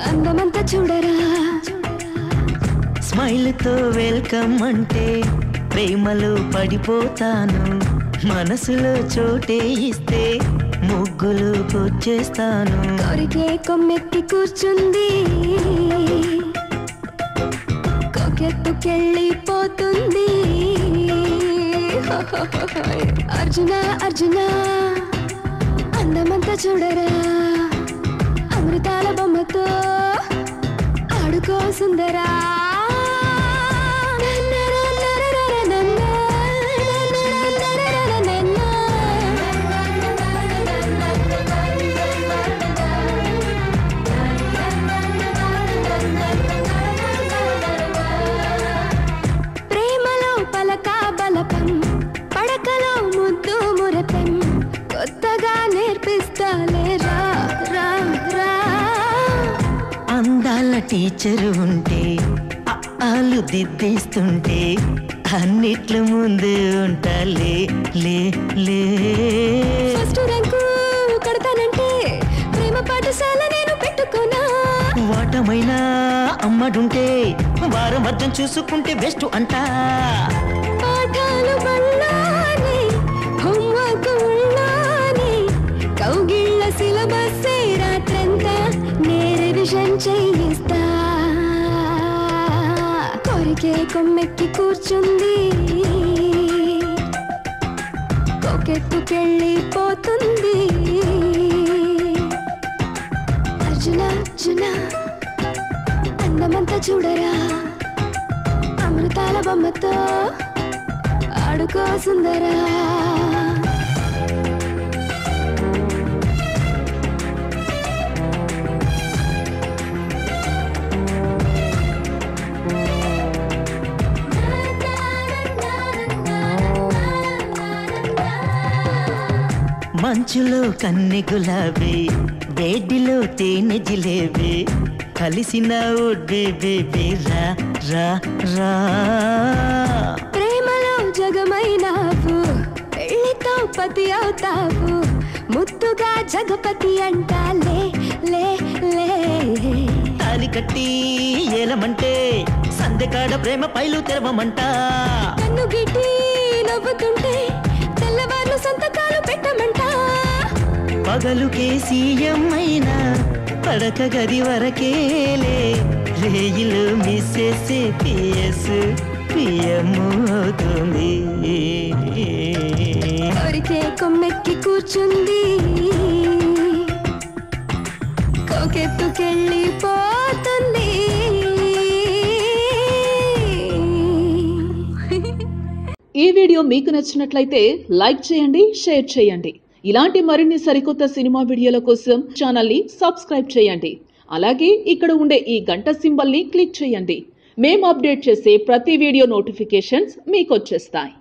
అందమంతా చూడరా స్మైల్తో వెల్కమ్ అంటే ప్రేమలో పడిపోతాను మనసులో చోటే ఇస్తే ముగ్గులు వచ్చేస్తాను కోరికే కొమ్మెక్కి కూర్చుంది కొకెత్తుకెళ్ళిపోతుంది అర్జున అర్జున అందమంతా చూడరా అమృతాల బొమ్మతో ఆడుకో సుందరా ప్రేమలో పలక బలపం పడకలో ముద్దు మురపెం కొత్తగా నేర్పిస్తాలే రా రా రా అందాల టీచర్ ఉంటే ఆలు దిద్దేస్తుంటే అన్నిట్ల ముందు ఉంటా లే లే లే ఫస్ట్ ర్యాంకు కడతానంటే ప్రేమ పాఠశాల నేను పెట్టుకున్నా వాటమైనా అమ్మడుంటే వారం అర్థం చూసుకుంటే బెస్ట్ అంటా పాఠాలు బళ్ళాని హోంవర్క్ ఉళ్ళాని కౌగిళ్ళ సిలబస్ రాత్రంతా నే రివిజన్ చేయిస్తా కోరికే కొమ్మెక్కి కూర్చుంది కొకెత్తుకెళ్ళిపోతుంది అర్జున అర్జున అందమంతా చూడరా అమృతాల బొమ్మతో ఆడుకో సుందరా మంచులో కన్నె గులాబీ వేడిలో తేనె జిలేబీ కలిసిన బేబీ రా రా రా ప్రేమలో జగమైనావు పెళ్లితో పతి అవుతావు ముద్దుగా జగపతి అంటాలే లే లే తాలి కట్టి ఏలమంటే సందెకాడ ప్రేమ పైలు తెరవమంట కన్ను గిట్టి నవ్వుతుంటే తెల్లవార్లు సంతకాలు పెట్టమంట పగలుకే సీఎం అయినా పడక గది వరకేలే రేయిలు మిస్సెస్ పిఎస్ పిఎం అవుతుంది కోరికే కొమ్మెక్కి కూర్చుంది కోకెత్తుకెళ్ళిపోతుంది ఈ వీడియో మీకు నచ్చినట్లయితే లైక్ చేయండి షేర్ చేయండి ఇలాంటి మరిన్ని సరికొత్త సినిమా వీడియోల కోసం ఛానల్ని సబ్స్క్రైబ్ చేయండి అలాగే ఇక్కడ ఉండే ఈ గంట సింబల్ని క్లిక్ చేయండి మేము అప్డేట్ చేసే ప్రతి వీడియో నోటిఫికేషన్స్ మీకు వచ్చేస్తాయి